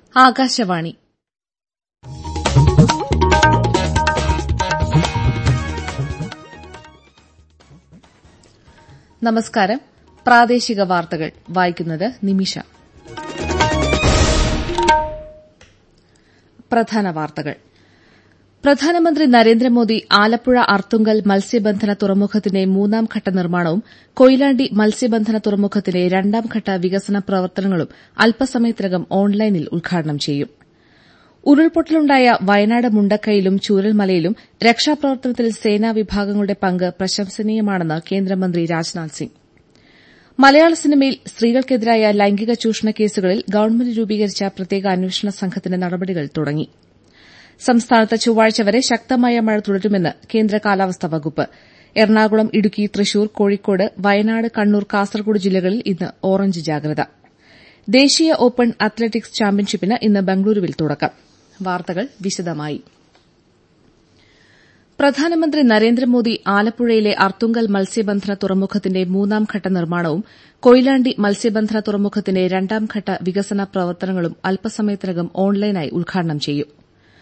ആകാശവാണി നമസ്കാരം പ്രാദേശിക വാർത്തകൾ വായിക്കുന്നത് നിമിഷ പ്രധാന വാർത്തകൾ പ്രധാനമന്ത്രി നരേന്ദ്രമോദി ആലപ്പുഴ അർത്തുങ്കൽ മത്സ്യബന്ധന തുറമുഖത്തിന്റെ മൂന്നാംഘട്ട നിർമ്മാണവും കൊയിലാണ്ടി മത്സ്യബന്ധന തുറമുഖത്തിന്റെ രണ്ടാംഘട്ട വികസന പ്രവർത്തനങ്ങളും അല്പസമയത്തിനകം ഓൺലൈനിൽ ഉദ്ഘാടനം ചെയ്യും ഉരുൾപൊട്ടലുണ്ടായ വയനാട് മുണ്ടക്കൈയിലും ചൂരൽമലയിലും രക്ഷാപ്രവർത്തനത്തിൽ സേനാ വിഭാഗങ്ങളുടെ പങ്ക് പ്രശംസനീയമാണെന്ന് കേന്ദ്രമന്ത്രി രാജ്നാഥ് സിംഗ് മലയാള സിനിമയിൽ സ്ത്രീകൾക്കെതിരായ ലൈംഗിക ചൂഷണ കേസുകളിൽ ഗവൺമെന്റ് രൂപീകരിച്ച പ്രത്യേക അന്വേഷണ സംഘത്തിന്റെ നടപടികൾ തുടങ്ങി സംസ്ഥാനത്ത് ചൊവ്വാഴ്ച വരെ ശക്തമായ മഴ തുടരുമെന്ന് കേന്ദ്ര കാലാവസ്ഥാ വകുപ്പ് എറണാകുളം ഇടുക്കി തൃശൂർ കോഴിക്കോട് വയനാട് കണ്ണൂർ കാസർകോട് ജില്ലകളിൽ ഇന്ന് ഓറഞ്ച് ജാഗ്രത ദേശീയ ഓപ്പൺ അത്ലറ്റിക്സ് ചാമ്പ്യൻഷിപ്പിന് ഇന്ന് ബംഗളൂരുവിൽ തുടക്കം വാർത്തകൾ വിശദമായി പ്രധാനമന്ത്രി നരേന്ദ്രമോദി ആലപ്പുഴയിലെ അർത്തുങ്കൽ മത്സ്യബന്ധന തുറമുഖത്തിന്റെ മൂന്നാംഘട്ട നിർമ്മാണവും കൊയിലാണ്ടി മത്സ്യബന്ധന തുറമുഖത്തിന്റെ രണ്ടാംഘട്ട വികസന പ്രവർത്തനങ്ങളും അല്പസമയത്തിനകം ഓൺലൈനായി ഉദ്ഘാടനം ചെയ്യും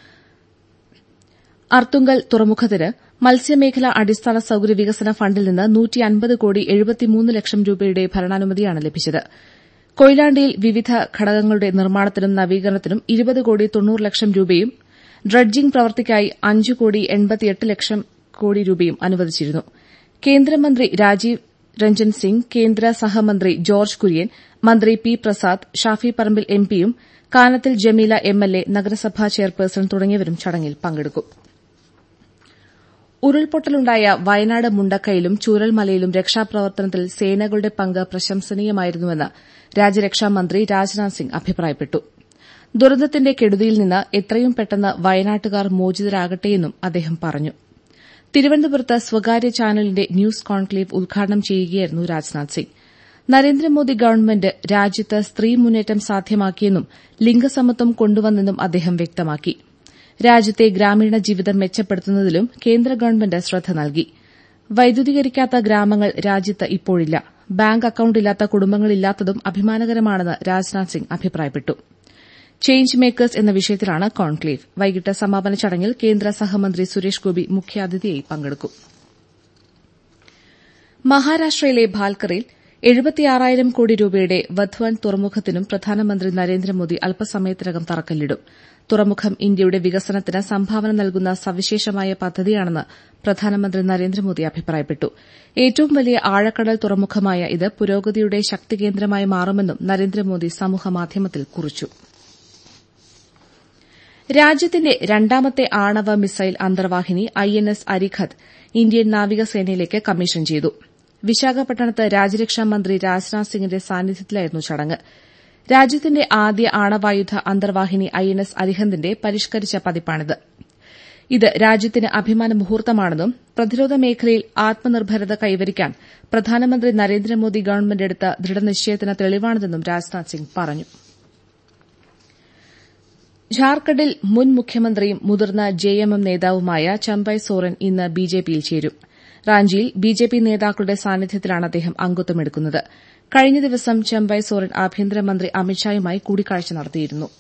അർത്തുങ്കൽ തുറമുഖത്തിന് മത്സ്യമേഖലാ അടിസ്ഥാന സൌകര്യ വികസന ഫണ്ടിൽ നിന്ന് കോടി ലക്ഷം രൂപയുടെ ഭരണാനുമതിയാണ് ലഭിച്ചത് കൊയിലാണ്ടിയിൽ വിവിധ ഘടകങ്ങളുടെ നിർമ്മാണത്തിനും നവീകരണത്തിനും ഇരുപത് കോടി തൊണ്ണൂറ് ലക്ഷം രൂപയും ഡ്രഡ്ജിംഗ് പ്രവൃത്തിക്കായി അഞ്ച് കോടി എൺപത്തിയെട്ട് ലക്ഷം കോടി രൂപയും അനുവദിച്ചിരുന്നു കേന്ദ്രമന്ത്രി രാജീവ് രഞ്ജൻ സിംഗ് കേന്ദ്ര സഹമന്ത്രി ജോർജ് കുര്യൻ മന്ത്രി പി പ്രസാദ് ഷാഫി പറമ്പിൽ എംപിയും കാനത്തിൽ ജമീല എംഎൽഎ നഗരസഭാ ചെയർപേഴ്സൺ തുടങ്ങിയവരും ചടങ്ങിൽ പങ്കെടുക്കും ഉരുൾപൊട്ടലുണ്ടായ വയനാട് മുണ്ടക്കൈയിലും ചൂരൽമലയിലും രക്ഷാപ്രവർത്തനത്തിൽ സേനകളുടെ പങ്ക് പ്രശംസനീയമായിരുന്നുവെന്ന് രാജ്യരക്ഷാമന്ത്രി രാജ്നാഥ് സിംഗ് അഭിപ്രായപ്പെട്ടു ദുരന്തത്തിന്റെ കെടുതിയിൽ നിന്ന് എത്രയും പെട്ടെന്ന് വയനാട്ടുകാർ മോചിതരാകട്ടെയെന്നും അദ്ദേഹം പറഞ്ഞു തിരുവനന്തപുരത്ത് സ്വകാര്യ ചാനലിന്റെ ന്യൂസ് കോൺക്ലേവ് ഉദ്ഘാടനം ചെയ്യുകയായിരുന്നു രാജ്നാഥ് സിംഗ് നരേന്ദ്രമോദി ഗവൺമെന്റ് രാജ്യത്ത് സ്ത്രീ മുന്നേറ്റം സാധ്യമാക്കിയെന്നും ലിംഗസമത്വം കൊണ്ടുവന്നെന്നും അദ്ദേഹം വ്യക്തമാക്കി രാജ്യത്തെ ഗ്രാമീണ ജീവിതം മെച്ചപ്പെടുത്തുന്നതിലും കേന്ദ്ര ഗവൺമെന്റ് ശ്രദ്ധ നൽകി വൈദ്യുതീകരിക്കാത്ത ഗ്രാമങ്ങൾ രാജ്യത്ത് ഇപ്പോഴില്ല ബാങ്ക് അക്കൌണ്ടില്ലാത്ത കുടുംബങ്ങളില്ലാത്തതും അഭിമാനകരമാണെന്ന് രാജ്നാഥ് സിംഗ് അഭിപ്രായപ്പെട്ടു ചേഞ്ച് മേക്കേഴ്സ് എന്ന വിഷയത്തിലാണ് കോൺക്ലേവ് വൈകിട്ട് സമാപന ചടങ്ങിൽ കേന്ദ്ര സഹമന്ത്രി സുരേഷ് ഗോപി മുഖ്യാതിഥിയായി പങ്കെടുക്കും മഹാരാഷ്ട്രയിലെ ഭാൽക്കറിൽ എഴുപത്തിയാറായിരം കോടി രൂപയുടെ വധ്വാൻ തുറമുഖത്തിനും പ്രധാനമന്ത്രി നരേന്ദ്രമോദി അല്പസമയത്തിനകം തറക്കല്ലിടും തുറമുഖം ഇന്ത്യയുടെ വികസനത്തിന് സംഭാവന നൽകുന്ന സവിശേഷമായ പദ്ധതിയാണെന്ന് പ്രധാനമന്ത്രി നരേന്ദ്രമോദി അഭിപ്രായപ്പെട്ടു ഏറ്റവും വലിയ ആഴക്കടൽ തുറമുഖമായ ഇത് പുരോഗതിയുടെ ശക്തികേന്ദ്രമായി മാറുമെന്നും നരേന്ദ്രമോദി സമൂഹമാധ്യമത്തിൽ കുറിച്ചു രാജ്യത്തിന്റെ രണ്ടാമത്തെ ആണവ മിസൈൽ അന്തർവാഹിനി ഐഎൻഎസ് അരിഖത്ത് ഇന്ത്യൻ നാവികസേനയിലേക്ക് കമ്മീഷൻ ചെയ്തു വിശാഖപട്ടണത്ത് രാജ്യരക്ഷാമന്ത്രി രാജ്നാഥ് സിംഗിന്റെ സാന്നിധ്യത്തിലായിരുന്നു ചടങ്ങ് രാജ്യത്തിന്റെ ആദ്യ ആണവായുധ അന്തർവാഹിനി ഐഎൻഎസ് അരിഹന്തിന്റെ പരിഷ്കരിച്ച പതിപ്പാണിത് ഇത് രാജ്യത്തിന് അഭിമാന മുഹൂർത്തമാണെന്നും പ്രതിരോധ മേഖലയിൽ ആത്മനിർഭരത കൈവരിക്കാൻ പ്രധാനമന്ത്രി നരേന്ദ്രമോദി ഗവൺമെന്റ് എടുത്ത ദൃഢനിശ്ചയത്തിന് തെളിവാണിതെന്നും രാജ്നാഥ് സിംഗ് പറഞ്ഞു ഝാർഖണ്ഡിൽ മുൻ മുഖ്യമന്ത്രിയും മുതിർന്ന ജെഎംഎം നേതാവുമായ ചമ്പൈ സോറൻ ഇന്ന് ബിജെപിയിൽ ചേരും റാഞ്ചിയിൽ ബിജെപി നേതാക്കളുടെ സാന്നിധ്യത്തിലാണ് അദ്ദേഹം അംഗത്വമെടുക്കുന്നത് കഴിഞ്ഞ ദിവസം ചമ്പൈ സോറൻ ആഭ്യന്തരമന്ത്രി അമിത്ഷായുമായി കൂടിക്കാഴ്ച നടത്തിയിരുന്നു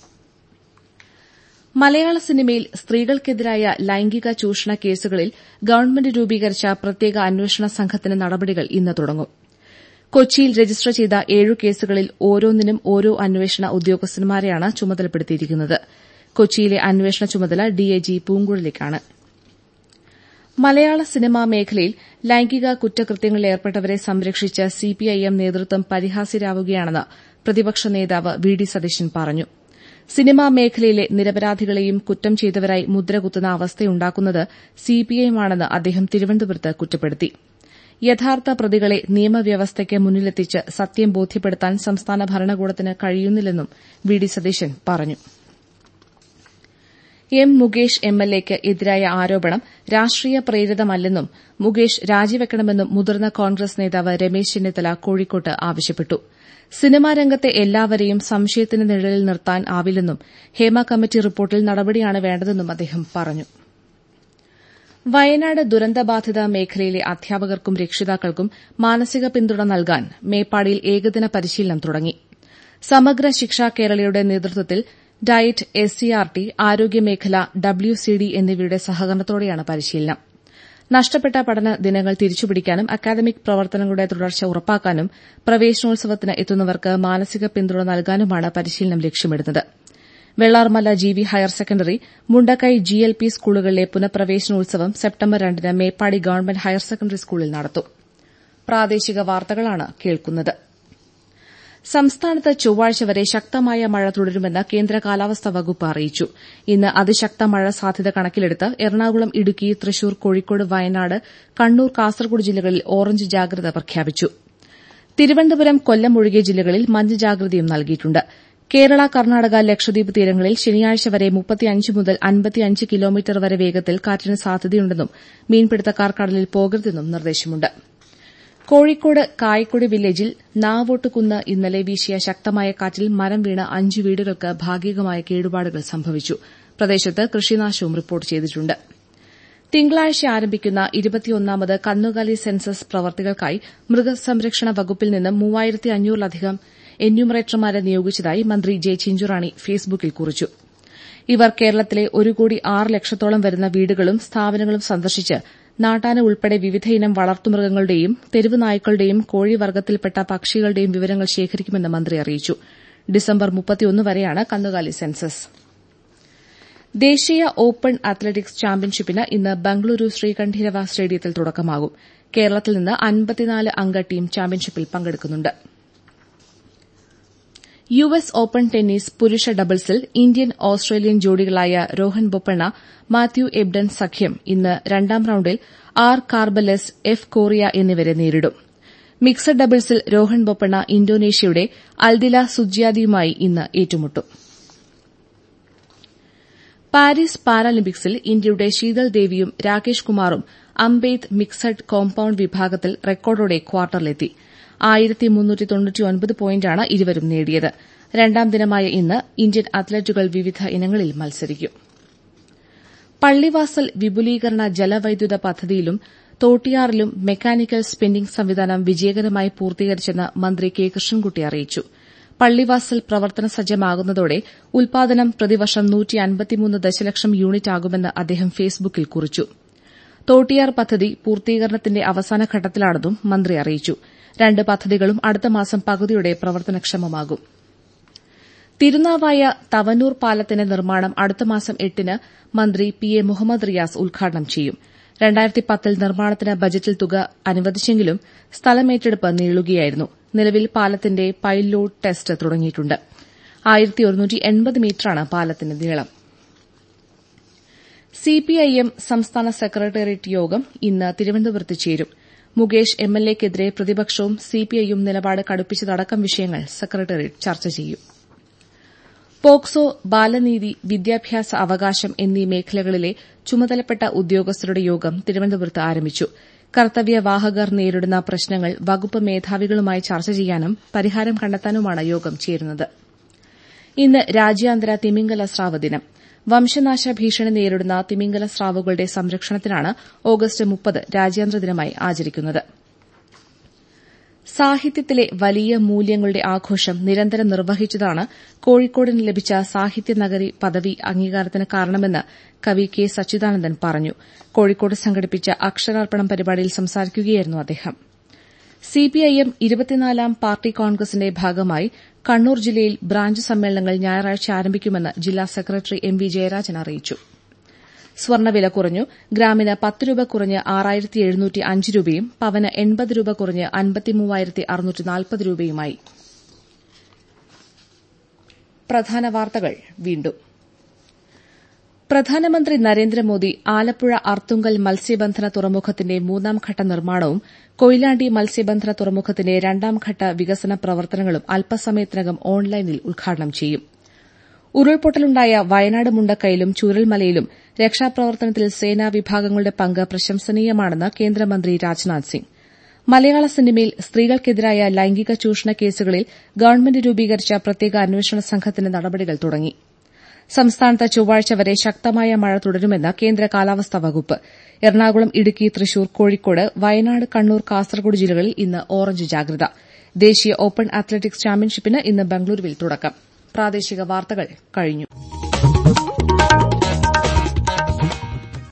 മലയാള സിനിമയിൽ സ്ത്രീകൾക്കെതിരായ ലൈംഗിക ചൂഷണ കേസുകളിൽ ഗവൺമെന്റ് രൂപീകരിച്ച പ്രത്യേക അന്വേഷണ സംഘത്തിന്റെ നടപടികൾ ഇന്ന് തുടങ്ങും കൊച്ചിയിൽ രജിസ്റ്റർ ചെയ്ത ഏഴു കേസുകളിൽ ഓരോന്നിനും ഓരോ അന്വേഷണ ഉദ്യോഗസ്ഥന്മാരെയാണ് ചുമതലപ്പെടുത്തിയിരിക്കുന്നത് കൊച്ചിയിലെ അന്വേഷണ ചുമതല ഡിഐജി പൂങ്കുഴലിക്കാണ് മലയാള സിനിമാ മേഖലയിൽ ലൈംഗിക കുറ്റകൃത്യങ്ങളിൽ ഏർപ്പെട്ടവരെ സംരക്ഷിച്ച സിപിഐഎം നേതൃത്വം പരിഹാസ്യരാവുകയാണെന്ന് പ്രതിപക്ഷ നേതാവ് വി ഡി സതീശൻ പറഞ്ഞു സിനിമാ മേഖലയിലെ നിരപരാധികളെയും കുറ്റം ചെയ്തവരായി മുദ്രകുത്തുന്ന അവസ്ഥയുണ്ടാക്കുന്നത് സിപിഐഎമ്മാണെന്ന് അദ്ദേഹം തിരുവനന്തപുരത്ത് കുറ്റപ്പെടുത്തി യഥാർത്ഥ പ്രതികളെ നിയമവ്യവസ്ഥയ്ക്ക് മുന്നിലെത്തിച്ച് സത്യം ബോധ്യപ്പെടുത്താൻ സംസ്ഥാന ഭരണകൂടത്തിന് കഴിയുന്നില്ലെന്നും വി ഡി സതീശൻ പറഞ്ഞു എം മുകേഷ് എംഎൽഎക്ക് എതിരായ ആരോപണം രാഷ്ട്രീയ പ്രേരിതമല്ലെന്നും മുകേഷ് രാജിവെക്കണമെന്നും മുതിർന്ന കോൺഗ്രസ് നേതാവ് രമേശ് ചെന്നിത്തല കോഴിക്കോട്ട് ആവശ്യപ്പെട്ടു സിനിമാ രംഗത്തെ എല്ലാവരെയും സംശയത്തിന്റെ നിഴലിൽ നിർത്താൻ ആവില്ലെന്നും ഹേമ കമ്മിറ്റി റിപ്പോർട്ടിൽ നടപടിയാണ് വേണ്ടതെന്നും അദ്ദേഹം പറഞ്ഞു വയനാട് ദുരന്തബാധിത മേഖലയിലെ അധ്യാപകർക്കും രക്ഷിതാക്കൾക്കും മാനസിക പിന്തുണ നൽകാൻ മേപ്പാടിയിൽ ഏകദിന പരിശീലനം തുടങ്ങി സമഗ്ര ശിക്ഷ കേരളയുടെ നേതൃത്വത്തിൽ DIET S C R T ആരോഗ്യമേഖല ഡബ്ല്യു സി ഡി എന്നിവയുടെ സഹകരണത്തോടെയാണ് പരിശീലനം നഷ്ടപ്പെട്ട പഠന ദിനങ്ങൾ തിരിച്ചുപിടിക്കാനും അക്കാദമിക് പ്രവർത്തനങ്ങളുടെ തുടർച്ച ഉറപ്പാക്കാനും പ്രവേശനോത്സവത്തിന് എത്തുന്നവർക്ക് മാനസിക പിന്തുണ നൽകാനുമാണ് പരിശീലനം ലക്ഷ്യമിടുന്നത് Vellarmala G V higher secondary Mundakkai G L P സ്കൂളുകളിലെ പുനഃപ്രവേശനോത്സവം സെപ്റ്റംബർ രണ്ടിന് മേപ്പാടി ഗവൺമെന്റ് ഹയർ സെക്കൻഡറി സ്കൂളിൽ നടത്തും പ്രാദേശിക വാർത്തകളാണ് കേൾക്കുന്നത് സംസ്ഥാനത്ത് ചൊവ്വാഴ്ച വരെ ശക്തമായ മഴ തുടരുമെന്ന് കേന്ദ്ര കാലാവസ്ഥാ വകുപ്പ് അറിയിച്ചു ഇന്ന് അതിശക്ത മഴ സാധ്യത കണക്കിലെടുത്ത് എറണാകുളം ഇടുക്കി തൃശൂർ കോഴിക്കോട് വയനാട് കണ്ണൂർ കാസർഗോഡ് ജില്ലകളിൽ ഓറഞ്ച് ജാഗ്രത പ്രഖ്യാപിച്ചു തിരുവനന്തപുരം കൊല്ലം ഒഴികെ ജില്ലകളിൽ മഞ്ഞ ജാഗ്രതയും നൽകിയിട്ടുണ്ട് കേരള കർണാടക ലക്ഷദ്വീപ് തീരങ്ങളിൽ ശനിയാഴ്ച വരെ മുതൽ അൻപത്തിയഞ്ച് കിലോമീറ്റർ വരെ വേഗത്തിൽ കാറ്റിന് സാധ്യതയുണ്ടെന്നും മീൻപിടുത്തക്കാർ കടലിൽ പോകരുതെന്നും നിർദ്ദേശമുണ്ട് കോഴിക്കോട് കായക്കൊടി വില്ലേജിൽ നാവോട്ടുകുന്ന് ഇന്നലെ വീശിയ ശക്തമായ കാറ്റിൽ മരം വീണ് അഞ്ച് വീടുകൾക്ക് ഭാഗികമായ കേടുപാടുകൾ സംഭവിച്ചു പ്രദേശത്ത് കൃഷിനാശവും റിപ്പോർട്ട് ചെയ്തിട്ടുണ്ട് തിങ്കളാഴ്ച ആരംഭിക്കുന്ന ഇരുപത്തിയൊന്നാമത് കന്നുകാലി സെൻസസ് പ്രവർത്തികൾക്കായി മൃഗസംരക്ഷണ വകുപ്പിൽ നിന്ന് മൂവായിരത്തി അഞ്ഞൂറിലധികം എന്യൂമറേറ്റർമാരെ നിയോഗിച്ചതായി മന്ത്രി ജെ ചിഞ്ചുറാണി ഫേസ്ബുക്കിൽ കുറിച്ചു ഇവർ കേരളത്തിലെ ഒരു കോടി ആറ് ലക്ഷത്തോളം വരുന്ന വീടുകളും സ്ഥാപനങ്ങളും സന്ദർശിച്ച് നാട്ടാന ഉൾപ്പെടെ വിവിധയിനം വളർത്തുമൃഗങ്ങളുടെയും തെരുവ് നായ്ക്കളുടെയും കോഴിവർഗ്ഗത്തിൽപ്പെട്ട പക്ഷികളുടെയും വിവരങ്ങൾ ശേഖരിക്കുമെന്ന് മന്ത്രി അറിയിച്ചു ഡിസംബർ വരെയാണ് കന്നുകാലി സെൻസസ് ദേശീയ ഓപ്പൺ അത്ലറ്റിക്സ് ചാമ്പ്യൻഷിപ്പിന് ഇന്ന് ബംഗളൂരു ശ്രീകണ്ഠീരവ സ്റ്റേഡിയത്തിൽ തുടക്കമാകും കേരളത്തിൽ നിന്ന് അൻപത്തിനാല് അംഗ ടീം ചാമ്പ്യൻഷിപ്പിൽ പങ്കെടുക്കുന്നുണ്ട് യു എസ് ഓപ്പൺ ടെന്നീസ് പുരുഷ ഡബിൾസിൽ ഇന്ത്യൻ ഓസ്ട്രേലിയൻ ജോഡികളായ രോഹൻ ബൊപ്പണ്ണ മാത്യു എബ്ഡൻ സഖ്യം ഇന്ന് രണ്ടാം റൌണ്ടിൽ ആർ കാർബലെസ് എഫ് കോറിയ എന്നിവരെ നേരിടും മിക്സഡ് ഡബിൾസിൽ രോഹൻ ബൊപ്പണ്ണ ഇന്തോനേഷ്യയുടെ അൽദില സുജ്യാദിയുമായി ഇന്ന് ഏറ്റുമുട്ടും പാരീസ് പാരാലിമ്പിക്സിൽ ഇന്ത്യയുടെ ശീതൽ ദേവിയും രാകേഷ് കുമാറും അമ്പെയ്ത്ത് മിക്സഡ് കോമ്പൌണ്ട് വിഭാഗത്തിൽ റെക്കോർഡോടെ ക്വാർട്ടറിലെത്തി പോയിന്റാണ് ഇരുവരും നേടിയത് രണ്ടാം ദിനമായ ഇന്ന് ഇന്ത്യൻ അത്ലറ്റുകൾ വിവിധ ഇനങ്ങളിൽ മത്സരിക്കും പള്ളിവാസൽ വിപുലീകരണ ജലവൈദ്യുത പദ്ധതിയിലും തോട്ടിയാറിലും മെക്കാനിക്കൽ സ്പിന്നിംഗ് സംവിധാനം വിജയകരമായി പൂർത്തീകരിച്ചെന്ന് മന്ത്രി കെ കൃഷ്ണൻകുട്ടി അറിയിച്ചു പള്ളിവാസൽ പ്രവർത്തന സജ്ജമാകുന്നതോടെ ഉൽപാദനം പ്രതിവർഷം ദശലക്ഷം യൂണിറ്റാകുമെന്ന് അദ്ദേഹം ഫേസ്ബുക്കിൽ കുറിച്ചു തോട്ടിയാർ പദ്ധതി പൂർത്തീകരണത്തിന്റെ അവസാന ഘട്ടത്തിലാണെന്നും മന്ത്രി അറിയിച്ചു രണ്ട് പദ്ധതികളും അടുത്ത മാസം പകുതിയോടെ പ്രവർത്തനക്ഷമമാകും തിരുനാവായ തവനൂർ പാലത്തിന്റെ നിർമ്മാണം അടുത്ത മാസം എട്ടിന് മന്ത്രി പി എ മുഹമ്മദ് റിയാസ് ഉദ്ഘാടനം ചെയ്യും രണ്ടായിരത്തി പത്തിൽ നിർമ്മാണത്തിന് ബജറ്റിൽ തുക അനുവദിച്ചെങ്കിലും സ്ഥലമേറ്റെടുപ്പ് നീളുകയായിരുന്നു നിലവിൽ പാലത്തിന്റെ പൈലോട്ട് ടെസ്റ്റ് തുടങ്ങിയിട്ടുണ്ട് മീറ്ററാണ് പാലത്തിന്റെ നീളം സിപിഐഎം സംസ്ഥാന സെക്രട്ടേറിയറ്റ് യോഗം ഇന്ന് തിരുവനന്തപുരത്ത് ചേരും മുകേഷ് എംഎൽഎക്കെതിരെ പ്രതിപക്ഷവും സിപിഐയും നിലപാട് കടുപ്പിച്ചതടക്കം വിഷയങ്ങൾ സെക്രട്ടേറിയറ്റ് ചർച്ച ചെയ്യും പോക്സോ ബാലനീതി വിദ്യാഭ്യാസ അവകാശം എന്നീ മേഖലകളിലെ ചുമതലപ്പെട്ട ഉദ്യോഗസ്ഥരുടെ യോഗം തിരുവനന്തപുരത്ത് ആരംഭിച്ചു കർത്തവ്യവാഹകർ നേരിടുന്ന പ്രശ്നങ്ങൾ വകുപ്പ് മേധാവികളുമായി ചർച്ച ചെയ്യാനും പരിഹാരം കണ്ടെത്താനുമാണ് യോഗം ചേരുന്നത് ഇന്ന് രാജ്യാന്തര തിമിംഗല സ്രാവ് ദിനം വംശനാശ ഭീഷണി നേരിടുന്ന തിമിംഗല സ്രാവുകളുടെ സംരക്ഷണത്തിനാണ് ഓഗസ്റ്റ് മുപ്പത് രാജ്യാന്തര ദിനമായി ആചരിക്കുന്നത് സാഹിത്യത്തിലെ വലിയ മൂല്യങ്ങളുടെ ആഘോഷം നിരന്തരം നിർവഹിച്ചതാണ് കോഴിക്കോടിന് ലഭിച്ച സാഹിത്യ നഗരി പദവി അംഗീകാരത്തിന് കാരണമെന്ന് കവി കെ സച്ചിദാനന്ദൻ പറഞ്ഞു കോഴിക്കോട് സംഘടിപ്പിച്ച അക്ഷരാർപ്പണം പരിപാടിയിൽ സംസാരിക്കുകയായിരുന്നു അദ്ദേഹം സിപിഐഎം ഇരുപത്തിനാലാം പാർട്ടി കോൺഗ്രസിന്റെ ഭാഗമായി കണ്ണൂർ ജില്ലയിൽ ബ്രാഞ്ച് സമ്മേളനങ്ങൾ ഞായറാഴ്ച ആരംഭിക്കുമെന്ന് ജില്ലാ സെക്രട്ടറി എം വി ജയരാജൻ അറിയിച്ചു സ്വർണ്ണവില കുറഞ്ഞു ഗ്രാമിന് പത്ത് രൂപ കുറഞ്ഞ് ആറായിരത്തി എഴുന്നൂറ്റി അഞ്ച് രൂപയും പവന് എൺപത് രൂപ കുറഞ്ഞ് അൻപത്തിമൂവായിരത്തി അറുന്നൂറ്റി നാൽപ്പത് രൂപയുമായി പ്രധാന വാർത്തകൾ വീണ്ടും പ്രധാനമന്ത്രി നരേന്ദ്രമോദി ആലപ്പുഴ അർത്തുങ്കൽ മത്സ്യബന്ധന തുറമുഖത്തിന്റെ മൂന്നാംഘട്ട നിർമ്മാണവും കൊയിലാണ്ടി മത്സ്യബന്ധന തുറമുഖത്തിന്റെ രണ്ടാംഘട്ട വികസന പ്രവർത്തനങ്ങളും അല്പസമയത്തിനകം ഓൺലൈനിൽ ഉദ്ഘാടനം ചെയ്യും ഉരുൾപൊട്ടലുണ്ടായ വയനാട് മുണ്ടക്കയിലും ചൂരൽമലയിലും രക്ഷാപ്രവർത്തനത്തിൽ സേനാ വിഭാഗങ്ങളുടെ പങ്ക് പ്രശംസനീയമാണെന്ന് കേന്ദ്രമന്ത്രി രാജ്നാഥ് സിംഗ് മലയാള സിനിമയിൽ സ്ത്രീകൾക്കെതിരായ ലൈംഗിക ചൂഷണ കേസുകളിൽ ഗവൺമെന്റ് രൂപീകരിച്ച പ്രത്യേക അന്വേഷണ സംഘത്തിന്റെ നടപടികൾ തുടങ്ങി സംസ്ഥാനത്ത് ചൊവ്വാഴ്ച വരെ ശക്തമായ മഴ തുടരുമെന്ന് കേന്ദ്ര കാലാവസ്ഥാ വകുപ്പ് എറണാകുളം ഇടുക്കി തൃശൂർ കോഴിക്കോട് വയനാട് കണ്ണൂർ കാസർഗോഡ് ജില്ലകളിൽ ഇന്ന് ഓറഞ്ച് ജാഗ്രത ദേശീയ ഓപ്പൺ അത്ലറ്റിക്സ് ചാമ്പ്യൻഷിപ്പിന് ഇന്ന് ബംഗളൂരുവിൽ തുടക്കം പ്രാദേശിക വാർത്തകൾ കഴിഞ്ഞു